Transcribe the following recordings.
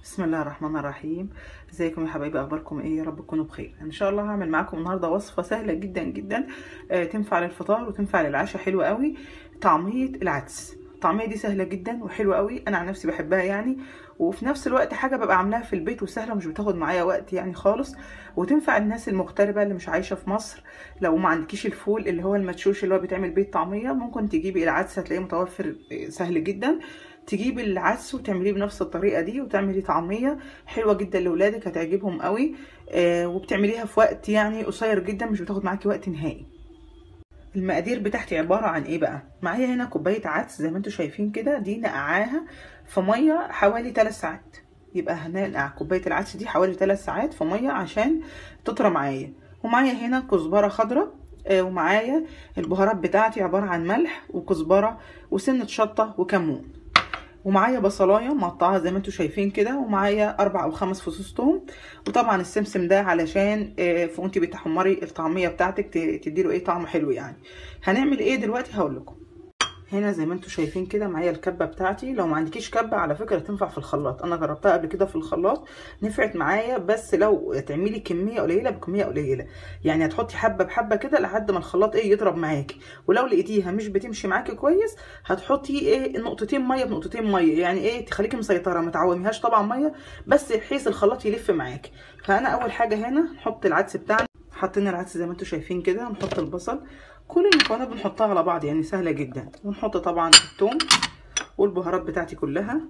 بسم الله الرحمن الرحيم ازيكم يا حبايبي اخباركم ايه يا رب تكونوا بخير ان شاء الله هعمل معاكم النهارده وصفه سهله جدا جدا آه تنفع للفطار وتنفع للعشاء حلوه قوي طعميه العدس الطعميه دي سهله جدا وحلوه قوي انا عن نفسي بحبها يعني وفي نفس الوقت حاجه ببقى عاملاها في البيت وسهله ومش بتاخد معايا وقت يعني خالص وتنفع الناس المغتربه اللي مش عايشه في مصر لو ما عندكيش الفول اللي هو المدشوش اللي هو بيتعمل بيه الطعميه ممكن تجيبي العدس هتلاقيه متوفر سهل جدا تجيبي العدس وتعمليه بنفس الطريقه دي وتعملي طعميه حلوه جدا لاولادك هتعجبهم قوي آه وبتعمليها في وقت يعني قصير جدا مش بتاخد معاكي وقت نهائي المقادير بتاعتي عباره عن ايه بقى معايا هنا كوبايه عدس زي ما انتم شايفين كده دي نقعاها في ميه حوالي 3 ساعات يبقى هننقع كوبايه العدس دي حوالي 3 ساعات في ميه عشان تطرى معايا ومعايا هنا كزبره خضراء آه ومعايا البهارات بتاعتي عباره عن ملح وكزبره وسنه شطه وكمون ومعايا بصلايه مقطعه زي ما انتم شايفين كده ومعايا اربع او خمس فصوص توم وطبعا السمسم ده علشان وانت بتحمري الطعميه بتاعتك تديله ايه طعم حلو يعني هنعمل ايه دلوقتي هقول لكم هنا زي ما انتم شايفين كده معايا الكبه بتاعتي لو ما عندكيش كبه على فكره تنفع في الخلاط انا جربتها قبل كده في الخلاط نفعت معايا بس لو تعملي كميه قليله بكميه قليله يعني هتحطي حبه بحبه كده لحد ما الخلاط ايه يضرب معاكي ولو لقيتيها مش بتمشي معاكي كويس هتحطي ايه نقطتين ميه بنقطتين ميه يعني ايه تخليكي مسيطره ما تعوميهاش طبعا ميه بس بحيث الخلاط يلف معاكي فانا اول حاجه هنا نحط العدس بتاعنا حاطين العدس زي ما انتم شايفين كده نحط البصل كل المكونات بنحطها على بعض يعني سهله جدا ونحط طبعا الثوم والبهارات بتاعتي كلها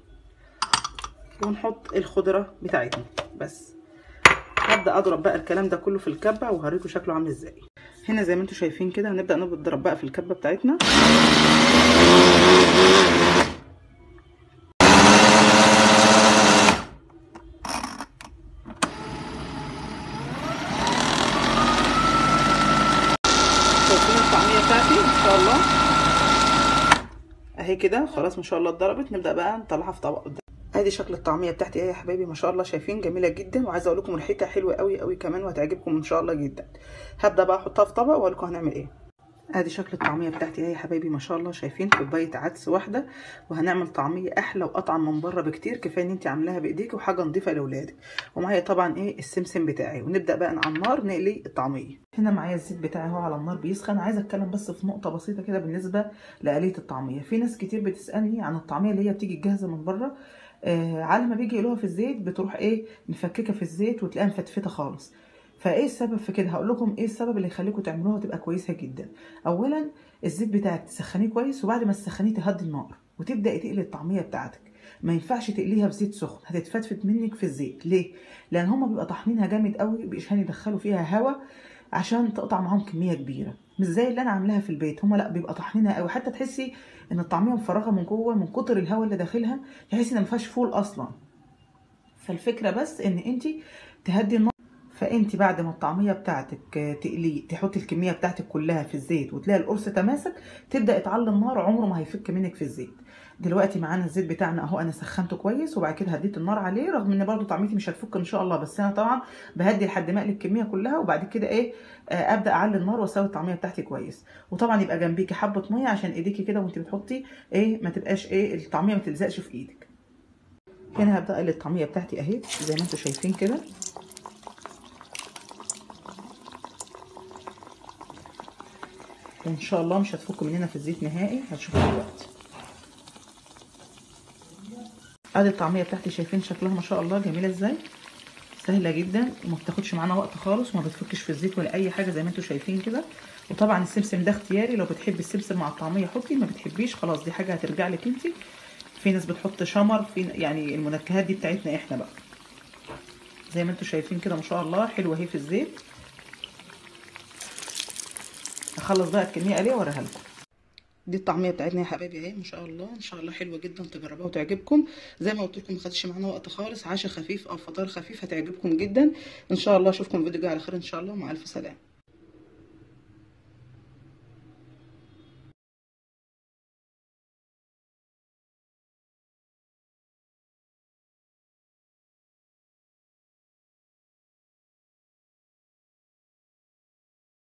ونحط الخضره بتاعتنا بس هبدا اضرب بقى الكلام ده كله في الكبه وهوريكم شكله عامل ازاي هنا زي ما انتم شايفين كده هنبدا نضرب بقى في الكبه بتاعتنا شايفين الطعميه بتاعتي ان شاء الله اهي كده خلاص ما شاء الله اتضربت نبدا بقى نطلعها في طبق قدام ادي شكل الطعميه بتاعتي اهي يا حبايبي ما شاء الله شايفين جميله جدا وعايزه اقول لكم ريحتها حلوه قوي قوي كمان وهتعجبكم ان شاء الله جدا هبدا بقى احطها في طبق واقول لكم هنعمل ايه ادي شكل الطعميه بتاعتي اهي يا حبايبي ما شاء الله شايفين كوبايه عدس واحده وهنعمل طعميه احلى واطعم من بره بكتير كفايه ان انت عاملاها بايديك وحاجه نظيفه لاولادك ومعايا طبعا ايه السمسم بتاعي ونبدا بقى على النار نقلي الطعميه هنا معايا الزيت بتاعي اهو على النار بيسخن عايزه اتكلم بس في نقطه بسيطه كده بالنسبه لآلية الطعميه في ناس كتير بتسالني عن الطعميه اللي هي بتيجي جاهزه من بره آه على ما بيجي يقلوها في الزيت بتروح ايه مفككه في الزيت وتلاقيها مفتفته خالص فايه السبب في كده هقول لكم ايه السبب اللي يخليكم تعملوها وتبقى كويسه جدا اولا الزيت بتاعك تسخنيه كويس وبعد ما تسخنيه تهدي النار وتبداي تقلي الطعميه بتاعتك ما ينفعش تقليها في زيت سخن هتتفتفت منك في الزيت ليه لان هما بيبقى طحنينها جامد قوي بيشان يدخلوا فيها هواء عشان تقطع معاهم كميه كبيره مش زي اللي انا عاملاها في البيت هما لا بيبقى طحنينها قوي حتى تحسي ان الطعميه مفرغه من جوه من كتر الهواء اللي داخلها تحسي ان ما فيهاش فول اصلا فالفكره بس ان انت تهدي النار فانت بعد ما الطعميه بتاعتك تقلي تحطي الكميه بتاعتك كلها في الزيت وتلاقي القرص تماسك تبدا تعلي النار عمره ما هيفك منك في الزيت دلوقتي معانا الزيت بتاعنا اهو انا سخنته كويس وبعد كده هديت النار عليه رغم ان برده طعميتي مش هتفك ان شاء الله بس انا طبعا بهدي لحد ما اقلي الكميه كلها وبعد كده ايه آه ابدا اعلي النار واسوي الطعميه بتاعتي كويس وطبعا يبقى جنبيكي حبه ميه عشان ايديكي كده وانت بتحطي ايه ما تبقاش ايه الطعميه ما تلزقش في ايدك هنا هبدا اقلي الطعميه بتاعتي اهي زي ما انتم شايفين كده وان شاء الله مش هتفك مننا في الزيت نهائي هتشوفوا دلوقتي ادي الطعميه بتاعتي شايفين شكلها ما شاء الله جميله ازاي سهله جدا وما بتاخدش معانا وقت خالص وما بتفكش في الزيت ولا اي حاجه زي ما انتم شايفين كده وطبعا السمسم ده اختياري لو بتحبي السمسم مع الطعميه حطي ما بتحبيش خلاص دي حاجه هترجع لك انت في ناس بتحط شمر في يعني المنكهات دي بتاعتنا احنا بقى زي ما انتم شايفين كده ما شاء الله حلوه اهي في الزيت هخلص بقى الكميه عليه واوريها لكم دي الطعميه بتاعتنا يا حبايبي اهي ما شاء الله ان شاء الله حلوه جدا تجربوها وتعجبكم زي ما قلت لكم ما خدش معانا وقت خالص عشاء خفيف او فطار خفيف هتعجبكم جدا ان شاء الله اشوفكم الفيديو الجاي على خير ان شاء الله مع الف سلامه